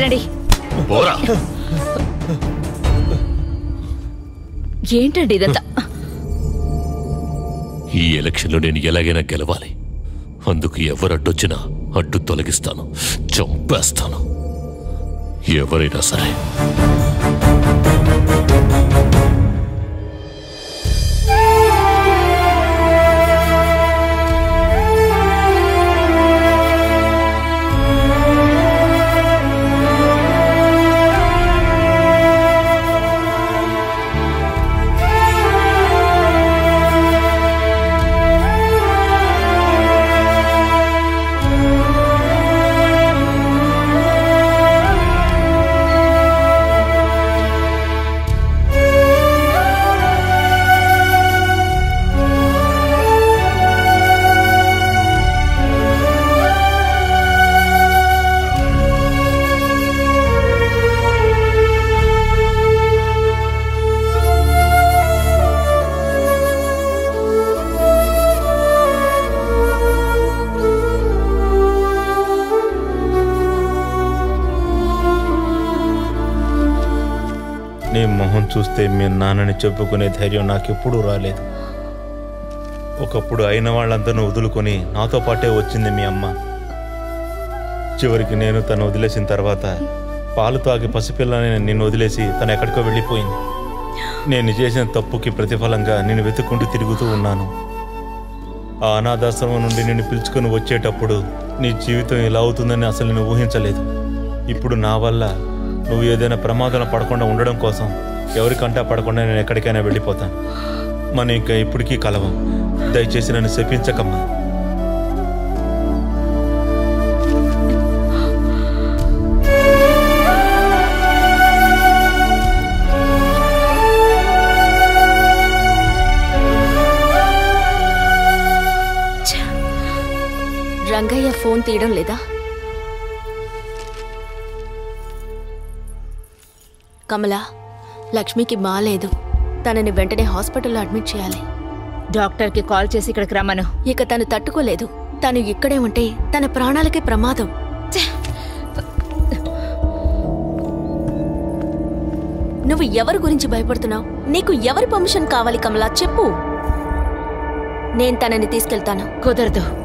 వెళ్ళండి పోరా ఏంటండి ఇదంతా ఈ ఎలక్షన్లో నేను ఎలాగైనా గెలవాలి అందుకు ఎవరు అడ్డొచ్చినా అడ్డు తొలగిస్తాను చంపేస్తాను ఎవరైనా సరే నీ మొహం చూస్తే మీ నాన్నని చెప్పుకునే ధైర్యం నాకెప్పుడూ రాలేదు ఒకప్పుడు అయిన వాళ్ళందరిని వదులుకొని నాతో పాటే వచ్చింది మీ అమ్మ చివరికి నేను తను వదిలేసిన తర్వాత పాలు తాగి పసిపిల్లని నిన్ను వదిలేసి తను ఎక్కడికో వెళ్ళిపోయింది నేను చేసిన తప్పుకి ప్రతిఫలంగా నేను వెతుక్కుంటూ తిరుగుతూ ఉన్నాను ఆ అనాథాశ్రమం నుండి నిన్ను పిలుచుకొని వచ్చేటప్పుడు నీ జీవితం ఇలా అవుతుందని అసలు నేను ఊహించలేదు ఇప్పుడు నా వల్ల నువ్వు ఏదైనా ప్రమాదంలో పడకుండా ఉండడం కోసం ఎవరికంటా పడకుండా నేను ఎక్కడికైనా వెళ్ళిపోతాను మనం ఇంకా ఇప్పటికీ కలవం దయచేసి నన్ను శపించకమ్మా రంగయ్య ఫోన్ తీయడం లేదా కమల లక్ష్మికి బాలేదు తనని వెంటనే హాస్పిటల్లో అడ్మిట్ చేయాలి డాక్టర్కి కాల్ చేసి ఇక్కడికి రమ్మను ఇక తను తట్టుకోలేదు తను ఇక్కడే ఉంటే తన ప్రాణాలకే ప్రమాదం ఛే! నువ్వు ఎవరి గురించి భయపడుతున్నావు నీకు ఎవరి పర్మిషన్ కావాలి కమలా చెప్పు నేను తనని తీసుకెళ్తాను కుదరదు